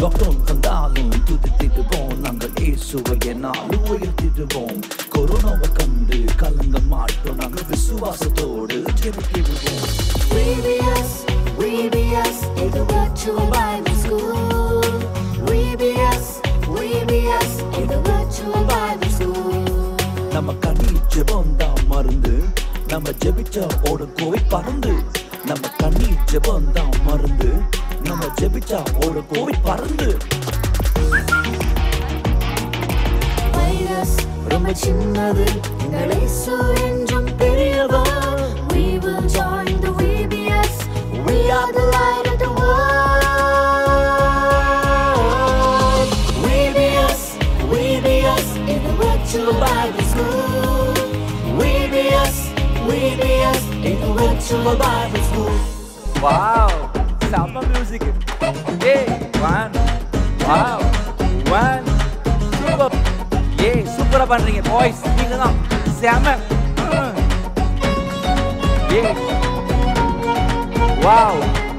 Lockdown வந்தாலும் துதித்திடுவோம் நாங்கள் இயேசுவை என்னாலும் உயர்த்திடுவோம் கொரோனாவை கண்டு கலங்க மாட்டோம் நாங்கள் விசுவாசத்தோடு ஜெபித்திடுவோம் VBS, VBS, இது virtual Bible school. VBS, VBS, இது virtual Bible school. நம்ம கனி ஜெபம் தான் மருந்து நம்ம ஜெபிச்சா ஓட கோவை பறந்து நம்ம கண்ணி ஜெபம் தான் மருந்து நம்ம ஜெபிச்சா ஓட கோவை பறந்து வைரஸ் ரொம்ப சின்னது எங்கள் இயேசு என்றும் பெரியவர் We will join the VBS We are the light of the world VBS VBS in the virtual Bible school VBS VBS in the virtual Bible school wow செம்ம மியூசிக் ஏய் ஒன் வாவ் ஒன் சூப்பர் ஏய் சூப்பரா பண்றீங்க boys நீங்க தான் செம்ம ஏய் wow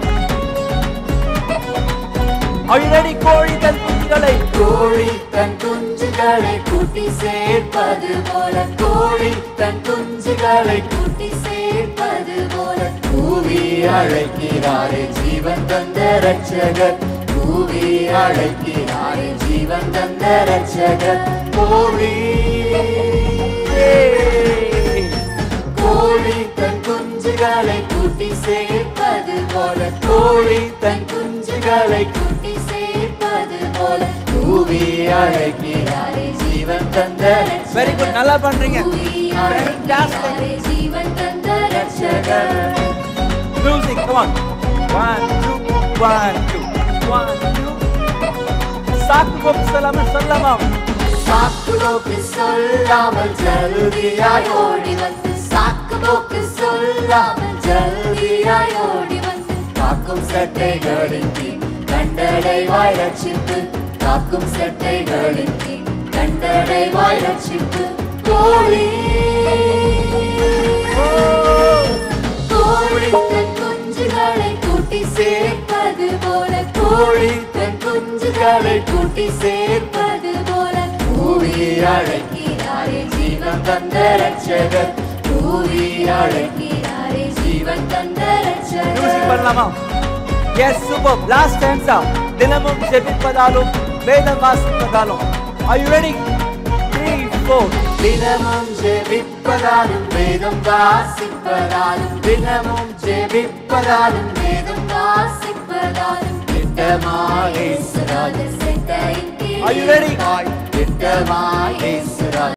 Are you ready கோழி தன் குஞ்சுகளை கோழி தன் குஞ்சுகளை கூட்டி சேர்ப்பது போல கோழி தன் குஞ்சுகளை கூட்டி சேர்ப்பது போல கூவி அழைக்கிறாரே ஜீவன் தந்த ரட்சகர் கூவி அழைக்கிறாரே ஜீவன் தந்த ரட்சகர் கோழி ஏய் கோழி தன் குஞ்சுகளை கூட்டி சேர்ப்பது போல கோழி தன் குஞ்சுகளை கூட்டி சேர்ப்பது போல கூவி அழைக்கிறாரே ஜீவன் தந்த வெரி குட் நல்லா பண்றீங்க கூவி Fantastic. அழைக்கிறாரே ஜீவன் தந்த ரட்சகர் Music, come on. One, two, one, two, one, two. சாக்கு போக்கு சொல்லாம சொல்லமா சாக்கு போக்கு சொல்லாமல் ஜல்தியாய் ஓடி வந்து சாக்கு போக்கு சொல்லாமல் ஜல்தியாய் ஓடி வந்து காக்கும் சட்டைகளின் கீழ் கண்டடைவாய் ரட்சிப்பு காக்கும் சட்டைகளின் கீழ் கண்டடைவாய் ரட்சிப்பு கோழி கோழி தன் குஞ்சுகளை கூட்டி சேர்ப்பது போல கோழி தன் குஞ்சுகளை கூட்டி சேர்ப்பது போல கூவி அழைக்கிறாரே ஜீவன் தந்த ரட்சகர் கூவி அழைக்கிறாரே ஜீவன் தந்த மியூசிக் ரட்சகர் பண்ணலாமா எஸ் சூப்பர் லாஸ்ட் டான்ஸா தினமும் ஜெபிப்பதாலும் வேதம் வாசிப்பதாலும் Are you ready? Three, four. தினமும் ஜெபிப்பதாலும் வேதம் வாசிப்பதாலும் தினமும் ஜெபிப்பதாலும் வேதம் வாசிப்பதாலும் திட்டமாய் இயேசுராஜ செட்டையின் Are you ready? திட்டமாய் இயேசுராஜ